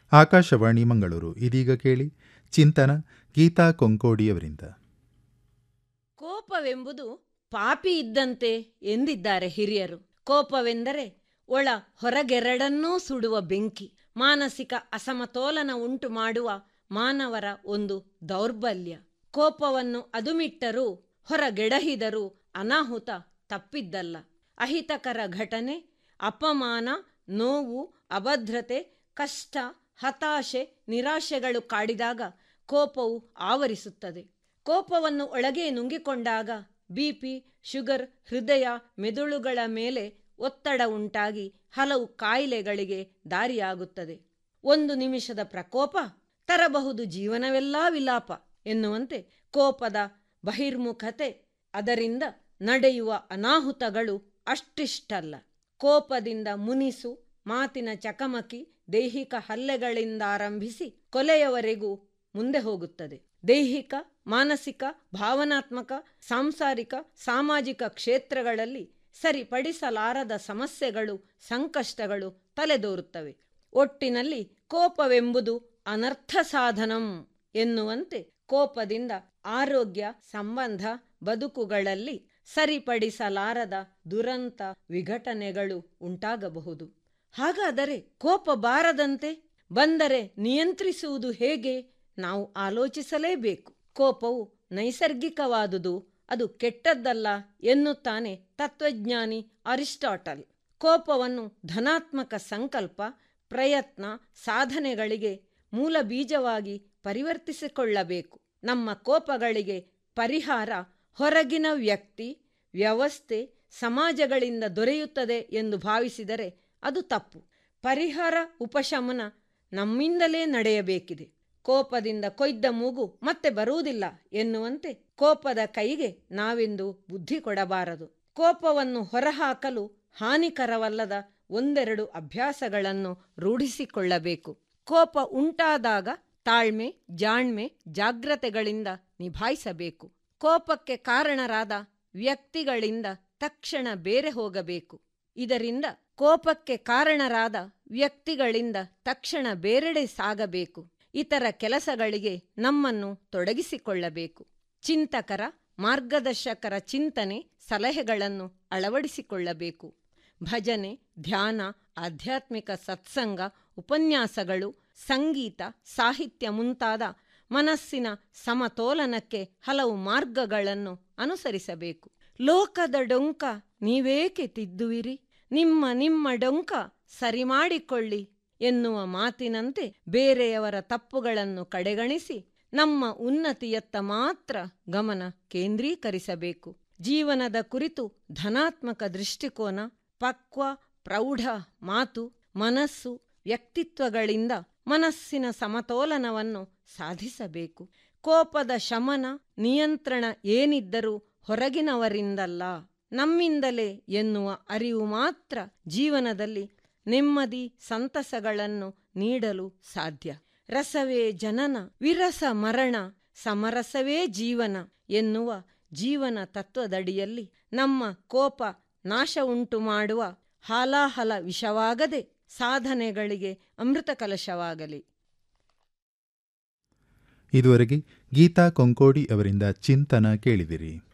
ಆಕಾಶವಾಣಿ ಮಂಗಳೂರು ಇದೀಗ ಕೇಳಿ ಚಿಂತನ ಗೀತಾ ಕೊಂಕೋಡಿಯವರಿಂದ ಕೋಪವೆಂಬುದು ಪಾಪಿ ಇದ್ದಂತೆ ಎಂದಿದ್ದಾರೆ ಹಿರಿಯರು ಕೋಪವೆಂದರೆ ಒಳ ಹೊರಗೆರಡನ್ನೂ ಸುಡುವ ಬೆಂಕಿ ಮಾನಸಿಕ ಅಸಮತೋಲನ ಉಂಟು ಮಾಡುವ ಮಾನವರ ಒಂದು ದೌರ್ಬಲ್ಯ ಕೋಪವನ್ನು ಅದುಮಿಟ್ಟರೂ ಹೊರಗೆಡಹಿದರೂ ಅನಾಹುತ ತಪ್ಪಿದ್ದಲ್ಲ ಅಹಿತಕರ ಘಟನೆ ಅಪಮಾನ ನೋವು ಅಭದ್ರತೆ ಕಷ್ಟ ಹತಾಶೆ ನಿರಾಶೆಗಳು ಕಾಡಿದಾಗ ಕೋಪವು ಆವರಿಸುತ್ತದೆ ಕೋಪವನ್ನು ಒಳಗೆ ನುಂಗಿಕೊಂಡಾಗ ಬಿಪಿ ಶುಗರ್ ಹೃದಯ ಮೆದುಳುಗಳ ಮೇಲೆ ಒತ್ತಡ ಉಂಟಾಗಿ ಹಲವು ಕಾಯಿಲೆಗಳಿಗೆ ದಾರಿಯಾಗುತ್ತದೆ ಒಂದು ನಿಮಿಷದ ಪ್ರಕೋಪ ತರಬಹುದು ಜೀವನವೆಲ್ಲ ವಿಲಾಪ ಎನ್ನುವಂತೆ ಕೋಪದ ಬಹಿರ್ಮುಖತೆ ಅದರಿಂದ ನಡೆಯುವ ಅನಾಹುತಗಳು ಅಷ್ಟಿಷ್ಟಲ್ಲ ಕೋಪದಿಂದ ಮುನಿಸು ಮಾತಿನ ಚಕಮಕಿ ದೈಹಿಕ ಹಲ್ಲೆಗಳಿಂದಾರಂಭಿಸಿ ಕೊಲೆಯವರೆಗೂ ಮುಂದೆ ಹೋಗುತ್ತದೆ ದೈಹಿಕ ಮಾನಸಿಕ ಭಾವನಾತ್ಮಕ ಸಾಂಸಾರಿಕ ಸಾಮಾಜಿಕ ಕ್ಷೇತ್ರಗಳಲ್ಲಿ ಸರಿಪಡಿಸಲಾರದ ಸಮಸ್ಯೆಗಳು ಸಂಕಷ್ಟಗಳು ತಲೆದೋರುತ್ತವೆ ಒಟ್ಟಿನಲ್ಲಿ ಕೋಪವೆಂಬುದು ಅನರ್ಥ ಸಾಧನಂ ಎನ್ನುವಂತೆ ಕೋಪದಿಂದ ಆರೋಗ್ಯ ಸಂಬಂಧ ಬದುಕುಗಳಲ್ಲಿ ಸರಿಪಡಿಸಲಾರದ ದುರಂತ ವಿಘಟನೆಗಳು ಉಂಟಾಗಬಹುದು ಹಾಗಾದರೆ ಕೋಪ ಬಾರದಂತೆ ಬಂದರೆ ನಿಯಂತ್ರಿಸುವುದು ಹೇಗೆ ನಾವು ಆಲೋಚಿಸಲೇಬೇಕು ಕೋಪವು ನೈಸರ್ಗಿಕವಾದುದು ಅದು ಕೆಟ್ಟದ್ದಲ್ಲ ಎನ್ನುತ್ತಾನೆ ತತ್ವಜ್ಞಾನಿ ಅರಿಸ್ಟಾಟಲ್ ಕೋಪವನ್ನು ಧನಾತ್ಮಕ ಸಂಕಲ್ಪ ಪ್ರಯತ್ನ ಸಾಧನೆಗಳಿಗೆ ಮೂಲ ಬೀಜವಾಗಿ ಪರಿವರ್ತಿಸಿಕೊಳ್ಳಬೇಕು ನಮ್ಮ ಕೋಪಗಳಿಗೆ ಪರಿಹಾರ ಹೊರಗಿನ ವ್ಯಕ್ತಿ ವ್ಯವಸ್ಥೆ ಸಮಾಜಗಳಿಂದ ದೊರೆಯುತ್ತದೆ ಎಂದು ಭಾವಿಸಿದರೆ ಅದು ತಪ್ಪು ಪರಿಹಾರ ಉಪಶಮನ ನಮ್ಮಿಂದಲೇ ನಡೆಯಬೇಕಿದೆ ಕೋಪದಿಂದ ಕೊಯ್ದ ಮೂಗು ಮತ್ತೆ ಬರುವುದಿಲ್ಲ ಎನ್ನುವಂತೆ ಕೋಪದ ಕೈಗೆ ನಾವೆಂದು ಬುದ್ಧಿ ಕೊಡಬಾರದು ಕೋಪವನ್ನು ಹೊರಹಾಕಲು ಹಾನಿಕರವಲ್ಲದ ಒಂದೆರಡು ಅಭ್ಯಾಸಗಳನ್ನು ರೂಢಿಸಿಕೊಳ್ಳಬೇಕು ಕೋಪ ಉಂಟಾದಾಗ ತಾಳ್ಮೆ ಜಾಣ್ಮೆ ಜಾಗ್ರತೆಗಳಿಂದ ನಿಭಾಯಿಸಬೇಕು ಕೋಪಕ್ಕೆ ಕಾರಣರಾದ ವ್ಯಕ್ತಿಗಳಿಂದ ತಕ್ಷಣ ಬೇರೆ ಹೋಗಬೇಕು ಇದರಿಂದ ಕೋಪಕ್ಕೆ ಕಾರಣರಾದ ವ್ಯಕ್ತಿಗಳಿಂದ ತಕ್ಷಣ ಬೇರೆಡೆ ಸಾಗಬೇಕು ಇತರ ಕೆಲಸಗಳಿಗೆ ನಮ್ಮನ್ನು ತೊಡಗಿಸಿಕೊಳ್ಳಬೇಕು ಚಿಂತಕರ ಮಾರ್ಗದರ್ಶಕರ ಚಿಂತನೆ ಸಲಹೆಗಳನ್ನು ಅಳವಡಿಸಿಕೊಳ್ಳಬೇಕು ಭಜನೆ ಧ್ಯಾನ ಆಧ್ಯಾತ್ಮಿಕ ಸತ್ಸಂಗ ಉಪನ್ಯಾಸಗಳು ಸಂಗೀತ ಸಾಹಿತ್ಯ ಮುಂತಾದ ಮನಸ್ಸಿನ ಸಮತೋಲನಕ್ಕೆ ಹಲವು ಮಾರ್ಗಗಳನ್ನು ಅನುಸರಿಸಬೇಕು ಲೋಕದ ಡೊಂಕ ನೀವೇಕೆ ತಿದ್ದುವಿರಿ ನಿಮ್ಮ ನಿಮ್ಮ ಡೊಂಕ ಸರಿ ಮಾಡಿಕೊಳ್ಳಿ ಎನ್ನುವ ಮಾತಿನಂತೆ ಬೇರೆಯವರ ತಪ್ಪುಗಳನ್ನು ಕಡೆಗಣಿಸಿ ನಮ್ಮ ಉನ್ನತಿಯತ್ತ ಮಾತ್ರ ಗಮನ ಕೇಂದ್ರೀಕರಿಸಬೇಕು ಜೀವನದ ಕುರಿತು ಧನಾತ್ಮಕ ದೃಷ್ಟಿಕೋನ ಪಕ್ವ ಪ್ರೌಢ ಮಾತು ಮನಸ್ಸು ವ್ಯಕ್ತಿತ್ವಗಳಿಂದ ಮನಸ್ಸಿನ ಸಮತೋಲನವನ್ನು ಸಾಧಿಸಬೇಕು ಕೋಪದ ಶಮನ ನಿಯಂತ್ರಣ ಏನಿದ್ದರೂ ಹೊರಗಿನವರಿಂದಲ್ಲ ನಮ್ಮಿಂದಲೇ ಎನ್ನುವ ಅರಿವು ಮಾತ್ರ ಜೀವನದಲ್ಲಿ ನೆಮ್ಮದಿ ಸಂತಸಗಳನ್ನು ನೀಡಲು ಸಾಧ್ಯ ರಸವೇ ಜನನ ವಿರಸ ಮರಣ ಸಮರಸವೇ ಜೀವನ ಎನ್ನುವ ಜೀವನ ತತ್ವದಡಿಯಲ್ಲಿ ನಮ್ಮ ಕೋಪ ನಾಶ ಉಂಟು ಮಾಡುವ ಹಾಲಾಹಲ ವಿಷವಾಗದೆ ಸಾಧನೆಗಳಿಗೆ ಅಮೃತ ಕಲಶವಾಗಲಿ ಇದುವರೆಗೆ ಗೀತಾ ಕೊಂಕೋಡಿ ಅವರಿಂದ ಚಿಂತನ ಕೇಳಿದಿರಿ